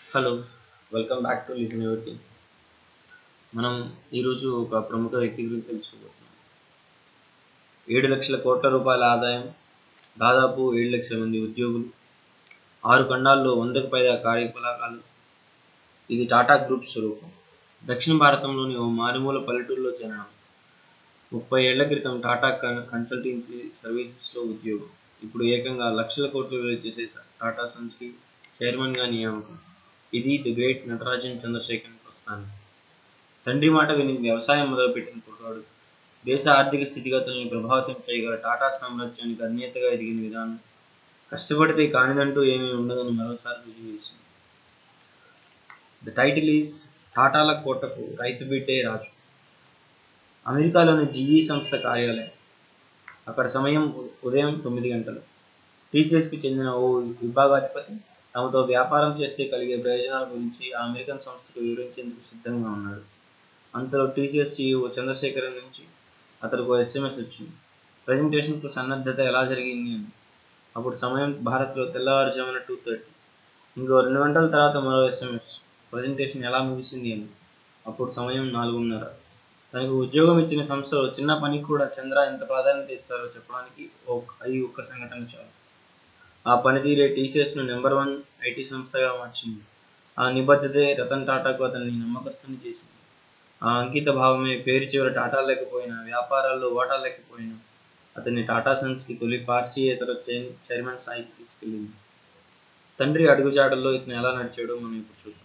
hello welcome back to listen your మనం ఈరోజు ఒక ప్రముఖ వ్యక్తి గురించి తెలుసుకోబోతున్నాం ఏడు లక్షల కోట్ల రూపాయల ఆదాయం దాదాపు ఏడు లక్షల మంది ఉద్యోగులు ఆరు ఖండాల్లో వందకు పైగా కార్యకలాపాలు ఇది టాటా గ్రూప్ స్వరూపం దక్షిణ భారతంలోని ఓ మారుమూల పల్లెటూరులో జననం ముప్పై ఏళ్ల క్రితం టాటా కన్- కన్సల్టెన్సీ సర్వీసెస్లో ఉద్యోగం ఇప్పుడు ఏకంగా లక్షల కోట్లు విలువ చేసే టాటా సన్స్కి చైర్మన్గా నియామకం ఇది ది గ్రేట్ నటరాజన్ చంద్రశేఖరన్ ప్రస్థానం తండ్రి మాట విని వ్యవసాయం మొదలుపెట్టిన కుర్రాడు దేశ ఆర్థిక స్థితిగతుల్ని ప్రభావితం చేయగల టాటా సామ్రాజ్యానికి అధినేతగా ఎదిగిన విధానం కష్టపడితే కానిదంటూ ఏమీ ఉండదని మరోసారి రుజువు చేసింది ద టైటిల్ ఈజ్ టాటాల కోటకు రైతు బిడ్డే రాజు అమెరికాలోని జీఈ సంస్థ కార్యాలయం అక్కడ సమయం ఉ- ఉదయం తొమ్మిది గంటలు టీసీఎస్కి చెందిన ఓ విభాగాధిపతి తమతో వ్యాపారం చేస్తే కలిగే ప్రయోజనాల గురించి ఆ అమెరికన్ సంస్థకు వివరించేందుకు సిద్ధంగా ఉన్నాడు అంతలో టీసీఎస్ సీఈఓ చంద్రశేఖరన్ నుంచి అతనికి ఎస్ఎంఎస్ వచ్చింది ప్రజెంటేషన్కు సన్నద్ధత ఎలా జరిగింది అని అప్పుడు సమయం భారత్లో తెల్లవారుజామున టూ థర్టీ ఇంకో రెండు గంటల తర్వాత మరో ఎస్ఎంఎస్ ప్రజెంటేషన్ ఎలా ముగిసింది అని అప్పుడు సమయం నాలుగున్నర తనకు ఉద్యోగం ఇచ్చిన సంస్థలో చిన్న పనికి కూడా చంద్ర ఎంత ప్రాధాన్యత ఇస్తారో చెప్పడానికి ఒక- ఈ ఒక్క సంఘటన చాలు ఆ పనితీరే టీసీఎస్ను నెంబర్ వన్ ఐటీ సంస్థగా మార్చింది ఆ నిబద్ధతే రతన్ టాటాకు అతన్ని నమ్మకస్తుని చేసింది ఆ అంకిత భావమే పేరు చివర టాటా లేకపోయినా వ్యాపారాల్లో వాటా లేకపోయినా అతన్ని టాటా సన్స్కి తొలి పార్సీయేతర చైర్- చైర్మన్ స్థాయికి తీసుకెళ్ళింది తండ్రి అడుగుజాడల్లో ఇతను ఎలా నడిచాడో మనం ఇప్పుడు చూద్దాం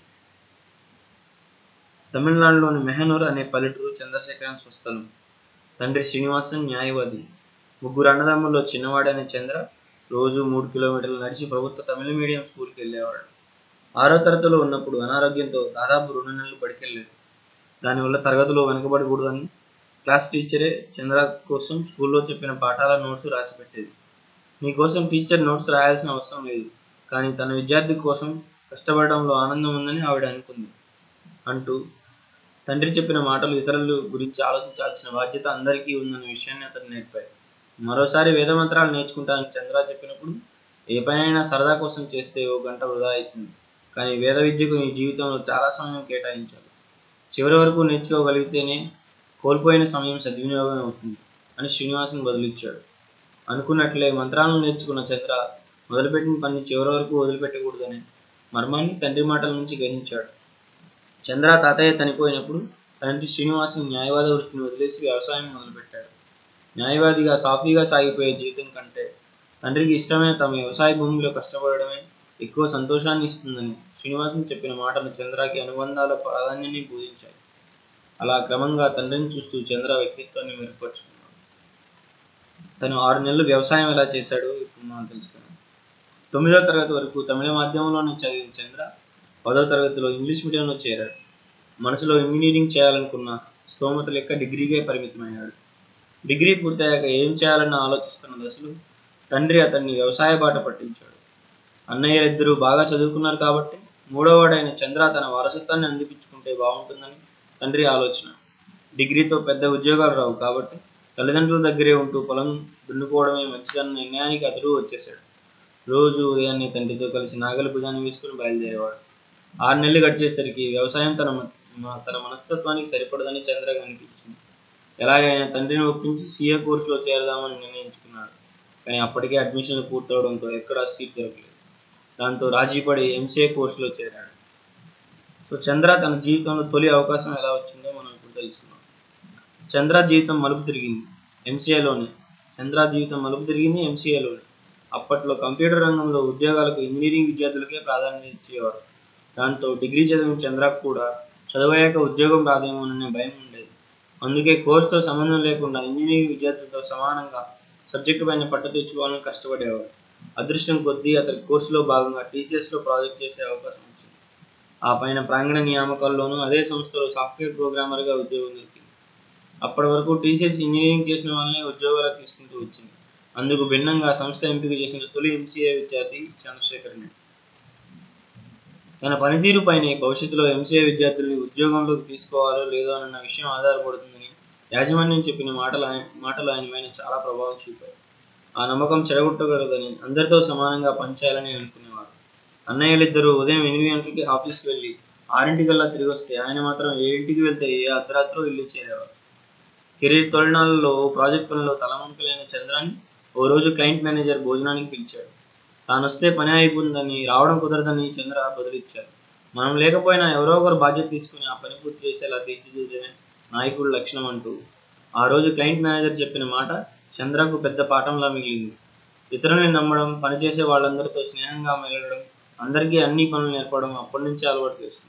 తమిళనాడులోని మెహనూర్ అనే పల్లెటూరు చంద్రశేఖరన్ స్వస్థలం తండ్రి శ్రీనివాసన్ న్యాయవాది ముగ్గురు అన్నదమ్ముల్లో చిన్నవాడైన చంద్ర రోజు మూడు కిలోమీటర్లు నడిచి ప్రభుత్వ తమిళ మీడియం స్కూల్కి వెళ్ళేవాడు ఆరో తరగతిలో ఉన్నప్పుడు అనారోగ్యంతో దాదాపు రెండు నెలలు పడికెళ్ళలేదు దానివల్ల తరగతిలో వెనకబడకూడదని క్లాస్ టీచరే చంద్ర కోసం స్కూల్లో చెప్పిన పాఠాల నోట్స్ రాసి పెట్టేది మీకోసం టీచర్ నోట్స్ రాయాల్సిన అవసరం లేదు కానీ తన విద్యార్థి కోసం కష్టపడడంలో ఆనందం ఉందని ఆవిడ అనుకుంది అంటూ తండ్రి చెప్పిన మాటలు ఇతరుల గురించి ఆలోచించాల్సిన బాధ్యత అందరికీ ఉందన్న విషయాన్ని అతను నేర్పాడు మరోసారి వేదమంత్రాలు నేర్చుకుంటానని చంద్ర చెప్పినప్పుడు ఏ పనైనా సరదా కోసం చేస్తే ఓ గంట వృధా అవుతుంది కానీ వేద విద్యకు నీ జీవితంలో చాలా సమయం కేటాయించాలి చివరి వరకు నేర్చుకోగలిగితేనే కోల్పోయిన సమయం సద్వినియోగం అవుతుంది అని శ్రీనివాసన్ బదులిచ్చాడు అనుకున్నట్లే మంత్రాలను నేర్చుకున్న చంద్ర మొదలుపెట్టిన పని చివరి వరకు వదిలిపెట్టకూడదని మర్మాన్ని తండ్రి మాటల నుంచి గ్రహించాడు చంద్ర తాతయ్య చనిపోయినప్పుడు తండ్రి శ్రీనివాసన్ న్యాయవాద వృత్తిని వదిలేసి వ్యవసాయం మొదలుపెట్టాడు న్యాయవాదిగా సాఫీగా సాగిపోయే జీవితం కంటే తండ్రికి ఇష్టమైన తమ వ్యవసాయ భూమిలో కష్టపడడమే ఎక్కువ సంతోషాన్ని ఇస్తుందని శ్రీనివాసన్ చెప్పిన మాటలు చంద్రకి అనుబంధాల ప్రాధాన్యాన్ని బోధించాయి అలా క్రమంగా తండ్రిని చూస్తూ చంద్ర వ్యక్తిత్వాన్ని మెరుగుపరుచుకున్నాడు తను ఆరు నెలలు వ్యవసాయం ఎలా చేశాడో ఇప్పుడు మనం తెలుసుకున్నాం తొమ్మిదవ తరగతి వరకు తమిళ మాధ్యమంలోనే చదివిన చంద్ర పదో తరగతిలో ఇంగ్లీష్ మీడియంలో చేరాడు మనసులో ఇంజనీరింగ్ చేయాలనుకున్న స్తోమత లెక్క డిగ్రీకే పరిమితమయ్యాడు డిగ్రీ పూర్తయ్యాక ఏం చేయాలని ఆలోచిస్తున్న దశలో తండ్రి అతన్ని వ్యవసాయ బాట పట్టించాడు అన్నయ్య ఇద్దరు బాగా చదువుకున్నారు కాబట్టి మూడోవాడైన చంద్ర తన వారసత్వాన్ని అందిపించుకుంటే బాగుంటుందని తండ్రి ఆలోచన డిగ్రీతో పెద్ద ఉద్యోగాలు రావు కాబట్టి తల్లిదండ్రుల దగ్గరే ఉంటూ పొలం దున్నుకోవడమే మంచిదన్న నిర్ణయానికి అతడు వచ్చేశాడు రోజు ఉదయాన్నే తండ్రితో కలిసి నాగలి భుజాన్ని వేసుకుని బయలుదేరేవాడు ఆరు నెలలు గడిచేసరికి వ్యవసాయం తన మ- మ- తన మనస్తత్వానికి సరిపడదని చంద్రకి అనిపించింది ఎలాగైనా తండ్రిని ఒప్పించి సీఏ కోర్సులో చేరదామని నిర్ణయించుకున్నాడు కానీ అప్పటికే అడ్మిషన్లు పూర్తవడంతో ఎక్కడా సీట్ దొరకలేదు దాంతో రాజీ పడి ఎంసీఏ కోర్సులో చేరాడు సో చంద్ర తన జీవితంలో తొలి అవకాశం ఎలా వచ్చిందో మనం ఇప్పుడు తెలుసుకున్నాం చంద్ర జీవితం మలుపు తిరిగింది ఎంసీఏలోనే చంద్ర జీవితం మలుపు తిరిగింది ఎంసీఏలోనే అప్పట్లో కంప్యూటర్ రంగంలో ఉద్యోగాలకు ఇంజనీరింగ్ విద్యార్థులకే ప్రాధాన్యత ఇచ్చేవారు దాంతో డిగ్రీ చదివిన చంద్రకు కూడా చదువయ్యాక ఉద్యోగం రాదేమోననే భయం ఉండేది అందుకే కోర్సుతో సంబంధం లేకుండా ఇంజనీరింగ్ విద్యార్థులతో సమానంగా సబ్జెక్టు పైన పట్టు తెచ్చుకోవాలని కష్టపడేవాడు అదృష్టం కొద్దీ అతని కోర్సులో భాగంగా టీసీఎస్లో ప్రాజెక్ట్ చేసే అవకాశం వచ్చింది ఆ పైన ప్రాంగణ నియామకాల్లోనూ అదే సంస్థలో సాఫ్ట్వేర్ ప్రోగ్రామర్గా ఉద్యోగం దొరికింది అప్పటి వరకు టీసీఎస్ ఇంజనీరింగ్ చేసిన వాళ్ళనే ఉద్యోగాలకు తీసుకుంటూ వచ్చింది అందుకు భిన్నంగా సంస్థ ఎంపిక చేసిన తొలి ఎంసీఏ విద్యార్థి చంద్రశేఖర్ రెడ్డి తన పనితీరు పైనే భవిష్యత్తులో ఎంసీఏ విద్యార్థుల్ని ఉద్యోగంలోకి తీసుకోవాలో లేదో అన్న విషయం ఆధారపడుతుందని యాజమాన్యం చెప్పిన మాటలు ఆయన మాటలు ఆయన పైన చాలా ప్రభావం చూపాయి ఆ నమ్మకం చెడగొట్టగలదని అందరితో సమానంగా పనిచేయాలని అనుకునేవారు అన్నయ్యలిద్దరూ ఉదయం ఎనిమిది గంటలకి ఆఫీస్కి వెళ్ళి ఆరింటికల్లా తిరిగి వస్తే ఆయన మాత్రం ఏడింటికి వెళ్తే ఏ అర్ధరాత్రో ఇల్లు చేరేవారు కెరీర్ తొలినాళ్ళలో ఓ ప్రాజెక్ట్ పనిలో తలమునకలైన చంద్రాన్ని ఓ రోజు క్లయింట్ మేనేజర్ భోజనానికి పిలిచాడు తాను వస్తే పని అయిపోతుందని రావడం కుదరదని చంద్ర బదులిచ్చారు మనం లేకపోయినా ఎవరో ఒకరు బాధ్యత తీసుకుని ఆ పని పూర్తి చేసేలా తీర్చిదిద్దడమే నాయకుడి లక్షణం అంటూ ఆ రోజు క్లయింట్ మేనేజర్ చెప్పిన మాట చంద్రకు పెద్ద పాఠంలా మిగిలింది ఇతరుల్ని నమ్మడం పనిచేసే వాళ్ళందరితో స్నేహంగా మెలగడం అందరికీ అన్ని పనులు నేర్పడం అప్పటి నుంచే అలవాటు చేసుకున్నారు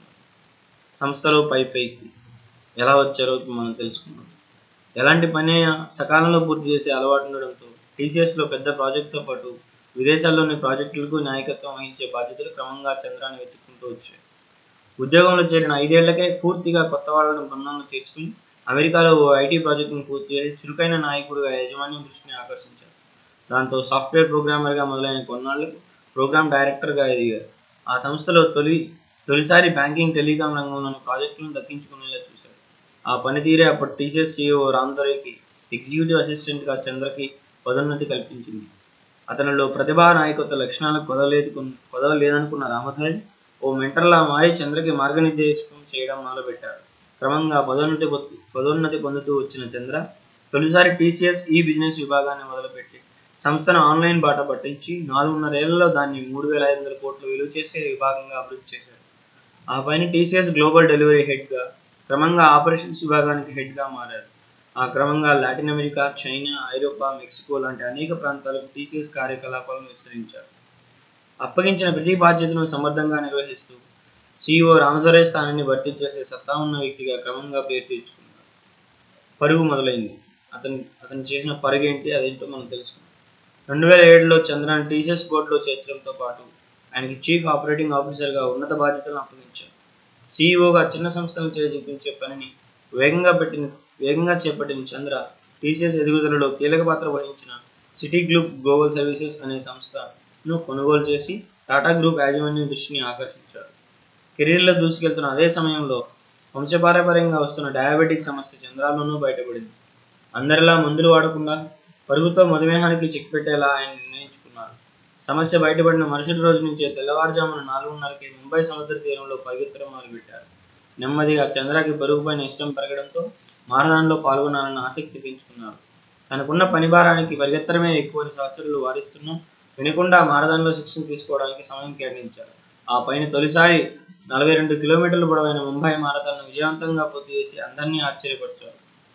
సంస్థలో పై పైకి ఎలా వచ్చారో మనం తెలుసుకున్నాం ఎలాంటి పని అయినా సకాలంలో పూర్తి చేసే అలవాటు ఉండడంతో టీసీఎస్లో పెద్ద ప్రాజెక్టుతో పాటు విదేశాల్లోని ప్రాజెక్టులకు నాయకత్వం వహించే బాధ్యతలు క్రమంగా చంద్రాన్ని వెతుక్కుంటూ వచ్చాయి ఉద్యోగంలో చేరిన ఐదేళ్లకే పూర్తిగా కొత్త వాళ్ళను బృందంలో చేర్చుకుని అమెరికాలో ఓ ఐటీ ప్రాజెక్టును పూర్తి చేసి చురుకైన నాయకుడిగా యాజమాన్యం దృష్టిని ఆకర్షించారు దాంతో సాఫ్ట్వేర్ ప్రోగ్రామర్గా మొదలైన కొన్నాళ్లకు ప్రోగ్రామ్ డైరెక్టర్గా ఎదిగారు ఆ సంస్థలో తొలి తొలిసారి బ్యాంకింగ్ టెలికాం రంగంలోని ప్రాజెక్టులను దక్కించుకునేలా చూశారు ఆ పనితీరే అప్పటి టీసీఎస్ సీఈఓ రామ్దొరైకి ఎగ్జిక్యూటివ్ అసిస్టెంట్గా చంద్రకి పదోన్నతి కల్పించింది అతనిలో ప్రతిభా నాయకత్వ లక్షణాలకు కొదవలేదు కొదవలేదనుకున్న రామధరి ఓ మెంటర్లా మారి చంద్రకి మార్గనిర్దేశం చేయడం మొదలుపెట్టారు క్రమంగా పదోన్నతి పొందు- పదోన్నతి పొందుతూ వచ్చిన చంద్ర తొలిసారి టీసీఎస్ ఈ బిజినెస్ విభాగాన్ని మొదలుపెట్టి సంస్థను ఆన్లైన్ బాట పట్టించి నాలుగున్నరేళ్లలో దాన్ని మూడు వేల ఐదు వందల కోట్లు విలువ చేసే విభాగంగా అభివృద్ధి చేశారు ఆ పైన టీసీఎస్ గ్లోబల్ డెలివరీ హెడ్గా క్రమంగా ఆపరేషన్స్ విభాగానికి హెడ్గా మారారు ఆ క్రమంగా లాటిన్ అమెరికా చైనా ఐరోపా మెక్సికో లాంటి అనేక ప్రాంతాలకు టీసీఎస్ కార్యకలాపాలను విస్తరించారు అప్పగించిన ప్రతి బాధ్యతను సమర్థంగా నిర్వహిస్తూ సీఈఓ రామదొరై స్థానాన్ని భర్తీ చేసే సత్తా ఉన్న వ్యక్తిగా క్రమంగా పేరు తెచ్చుకున్నారు పరుగు మొదలైంది అతను అతను చేసిన పరుగు ఏంటి అదేంటో మనం తెలుసుకుందాం రెండు వేల ఏడులో చంద్రాన్ని టీసీఎస్ బోర్డులో చేర్చడంతో పాటు ఆయనకి చీఫ్ ఆపరేటింగ్ ఆఫీసర్గా ఉన్నత బాధ్యతలను అప్పగించారు సీఈఓగా చిన్న సంస్థలను చేజిక్కించే పనిని వేగంగా పెట్టిన వేగంగా చేపట్టిన చంద్ర టీసీఎస్ ఎదుగుదలలో కీలక పాత్ర వహించిన సిటీ గ్రూప్ గ్లోబల్ సర్వీసెస్ అనే సంస్థను కొనుగోలు చేసి టాటా గ్రూప్ యాజమాన్యం దృష్టిని ఆకర్షించారు కెరీర్లో దూసుకెళ్తున్న అదే సమయంలో వంశపారంపర్యంగా వస్తున్న డయాబెటిక్ సమస్య చంద్రాల్లోనూ బయటపడింది అందరిలా మందులు వాడకుండా పరుగుతో మధుమేహానికి చెక్ పెట్టేలా ఆయన నిర్ణయించుకున్నారు సమస్య బయటపడిన మరుసటి రోజు నుంచే తెల్లవారుజామున నాలుగున్నరకి ముంబై సముద్ర తీరంలో పరిగెత్తడం మొదలుపెట్టారు నెమ్మదిగా చంద్రకి బరువు పైన ఇష్టం పెరగడంతో మారదాన్లో పాల్గొనాలన్న ఆసక్తి పెంచుకున్నారు తనకున్న పని భారానికి పరిగెత్తడమే ఎక్కువని సహచరులు వారిస్తున్నా వినకుండా మారదాన్లో శిక్షణ తీసుకోవడానికి సమయం కేటాయించారు ఆ పైన తొలిసారి నలభై రెండు కిలోమీటర్ల పొడవైన ముంబై మారథాన్ను విజయవంతంగా పూర్తి చేసి అందరినీ ఆశ్చర్యపరిచారు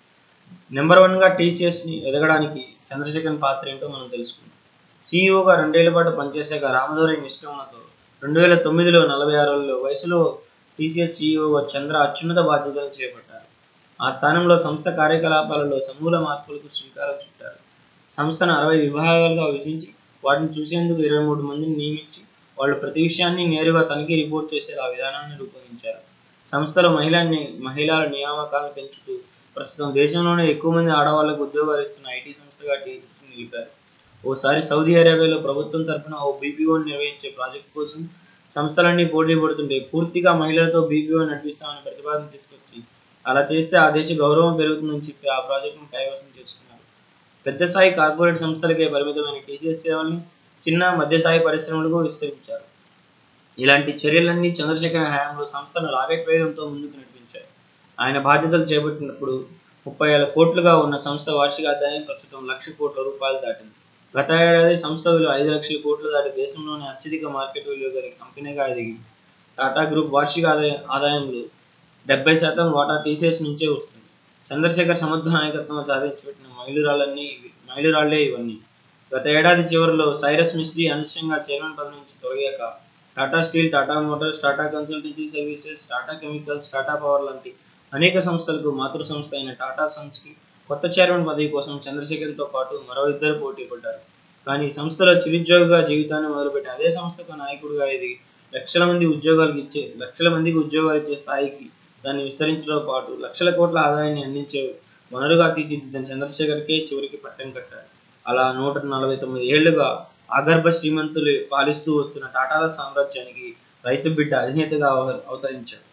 నెంబర్ వన్గా టీసీఎస్ని ఎదగడానికి చంద్రశేఖర్ పాత్ర ఏంటో మనం తెలుసుకుందాం సీఈఓగా రెండేళ్ల పాటు పనిచేశాక రామధోరి నిష్క్రమణతో రెండు వేల తొమ్మిదిలో నలభై ఆరులో వయసులో టీసీఎస్ సీఈఓగా చంద్ర అత్యున్నత బాధ్యతలు చేపట్టారు ఆ స్థానంలో సంస్థ కార్యకలాపాలలో సమూల మార్పులకు శ్రీకారం చుట్టారు సంస్థను అరవై విభాగాలుగా విభజించి వాటిని చూసేందుకు ఇరవై మూడు మందిని నియమించి వాళ్ళు ప్రతి విషయాన్ని నేరుగా తనిఖీ రిపోర్ట్ చేసేలా విధానాన్ని రూపొందించారు సంస్థలో మహిళా ని- మహిళల నియామకాలను పెంచుతూ ప్రస్తుతం దేశంలోనే ఎక్కువ మంది ఆడవాళ్లకు ఉద్యోగాలు ఇస్తున్న ఐటీ సంస్థగా టీసీసీ నిలిపారు ఓసారి సౌదీ అరేబియాలో ప్రభుత్వం తరఫున ఓ బీపీఓని నిర్వహించే ప్రాజెక్ట్ కోసం సంస్థలన్నీ పోటీ పడుతుంటే పూర్తిగా మహిళలతో బీపీఓ నడిపిస్తామని ప్రతిపాదన తీసుకొచ్చి అలా చేస్తే ఆ దేశ గౌరవం పెరుగుతుందని చెప్పి ఆ ప్రాజెక్టును కైవసం చేసుకున్నారు పెద్ద స్థాయి కార్పొరేట్ సంస్థలకే పరిమితమైన టీసీఎస్ సేవల్ని చిన్న మధ్య స్థాయి పరిశ్రమలకు విస్తరించారు ఇలాంటి చర్యలన్నీ చంద్రశేఖర్ హయాంలో సంస్థను రాకెట్ వేగంతో ముందుకు నడిపించాయి ఆయన బాధ్యతలు చేపట్టినప్పుడు ముప్పై వేల కోట్లుగా ఉన్న సంస్థ వార్షిక ఆదాయం ప్రస్తుతం లక్ష కోట్ల రూపాయలు దాటింది గత ఏడాది సంస్థ విలువ ఐదు లక్షల కోట్లు దాటి దేశంలోనే అత్యధిక మార్కెట్ విలువ కలిగిన కంపెనీగా ఎదిగింది టాటా గ్రూప్ వార్షిక ఆదాయ ఆదాయంలో డెబ్బై శాతం వాటా టీసీఎస్ నుంచే వస్తుంది చంద్రశేఖర్ సమర్థ నాయకత్వం సాధించి పెట్టిన మైలురాళ్ళన్నీ ఇవి- మైలురాళ్లే ఇవన్నీ గత ఏడాది చివరిలో సైరస్ మిస్త్రీ అనిశ్చయంగా చైర్మన్ పదవి నుంచి తొలగాక Tata Steel Tata Motors Tata Consultancy Services Tata Chemicals Tata Power లాంటి అనేక సంస్థలకు మాతృ సంస్థ అయిన టాటా సన్స్కి కొత్త చైర్మన్ పదవి కోసం చంద్రశేఖర్తో పాటు మరో ఇద్దరు పోటీ పడ్డారు కానీ సంస్థలో చిరుద్యోగిగా జీవితాన్ని మొదలుపెట్టి అదే సంస్థకు నాయకుడిగా ఎదిగి లక్షల మంది ఉద్యోగాలకు ఇచ్చే లక్షల మందికి ఉద్యోగాలు ఇచ్చే స్థాయికి దాన్ని విస్తరించడంతో పాటు లక్షల కోట్ల ఆదాయాన్ని అందించే వనరుగా తీర్చిదిద్దిన చంద్రశేఖర్కే చివరికి పట్టం కట్టారు అలా నూట నలభై తొమ్మిది ఏళ్లుగా ఆగర్భ శ్రీమంతులు పాలిస్తూ వస్తున్న టాటాల సామ్రాజ్యానికి రైతు బిడ్డ అధినేతగా అవ- అవతరించారు